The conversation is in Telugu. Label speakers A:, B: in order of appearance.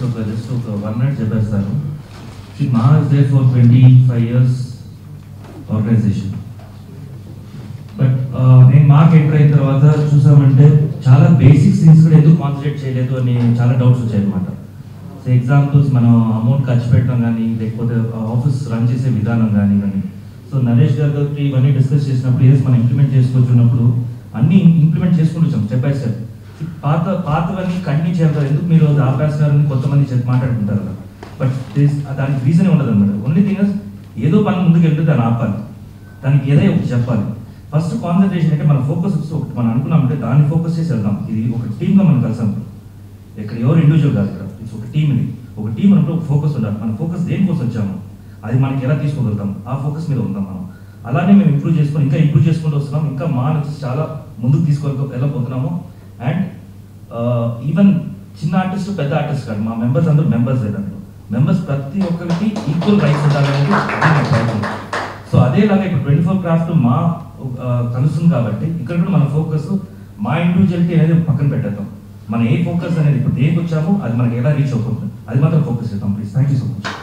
A: అయితే ఒక జస్ట్ ఒక వన్ మినిట్ చెప్పేస్తాను మా is there for twenty five years organisation but నేను మాకు ఎంటర్ అయిన తర్వాత చూసామంటే చాలా బేసిక్ థింగ్స్ కూడా ఎందుకు కాన్సన్ట్రేట్ చేయలేదు అని చాలా డౌట్స్ వచ్చాయి అనమాట సో ఎగ్జాంపుల్స్ మనం అమౌంట్ ఖర్చు పెట్టడం కానీ లేకపోతే ఆఫీస్ రన్ చేసే విధానం కానీ కానీ సో నరేష్ గారి దగ్గర ఇవన్నీ డిస్కస్ చేసినప్పుడు ఏదో మనం ఇంప్లిమెంట్ చేసుకొచ్చున్నప్పుడు అన్ని ఇంప్లిమెంట్ చేసుకుంటూ వచ్చాం స్టెప్ బై స్టెప్ పాత పాతవన్నీ కంటిన్యూ చేయాలి ఎందుకు మీరు ఆపేస్తున్నారని కొంతమంది చెప్పి మాట్లాడుకుంటారు కదా బట్ దానికి రీజనే ఉండదు అనమాట ఓన్లీ థింగ్ ఏదో పని ముందుకు వెళ్తే దాన్ని ఆపాలి దానికి ఏదో ఒకటి చెప్పాలి ఫస్ట్ కాన్సన్ట్రేషన్ అంటే మన ఫోకస్ ఒకటి మనం అనుకున్నామంటే దాన్ని ఫోకస్ చేసి వెళ్దాం ఇది ఒక టీమ్గా మనం కలిసాం ఇక్కడ ఎవరు ఇండివిజువల్ కాదు ఇక్కడ ఇట్స్ ఒక టీమ్ ఇది ఒక టీం అంటే ఒక ఫోకస్ ఉండాలి మన ఫోకస్ దేనికోసం వచ్చాము అది మనకి ఎలా తీసుకోగలుగుతాం ఆ ఫోకస్ మీద ఉందాం మనం అలానే మేము ఇంప్రూవ్ చేసుకొని ఇంకా ఇంప్రూవ్ చేసుకుంటూ వస్తున్నాం ఇంకా మా నుంచి చాలా ముందుకు తీసుకొని వెళ్ళబోతున్నాము అండ్ ఈవెన్ చిన్న ఆర్టిస్ట్ పెద్ద ఆర్టిస్ట్ కాదు మా మెంబర్స్ అందరూ మెంబర్స్ దాంట్లో మెంబర్స్ ప్రతి ఒక్కరికి ఈక్వల్ రైట్స్ ఉండాలనేది అది మా ప్రయత్నం సో అదేలాగా ఇప్పుడు ట్వంటీ ఫోర్ క్రాఫ్ట్ మా ఆ, కలుస్తుంది కాబట్టి ఇక్కడ కూడా మన ఫోకస్ మా ఇండివిజువాలిటీ అనేది పక్కన పెట్టేద్దాం మనం ఏ ఫోకస్ అనేది ఇప్పుడు దేనికి వచ్చామో అది మనకి ఎలా రీచ్ అవుతుంది అది మాత్రం ఫోకస్ చేద్దాం please thank you so much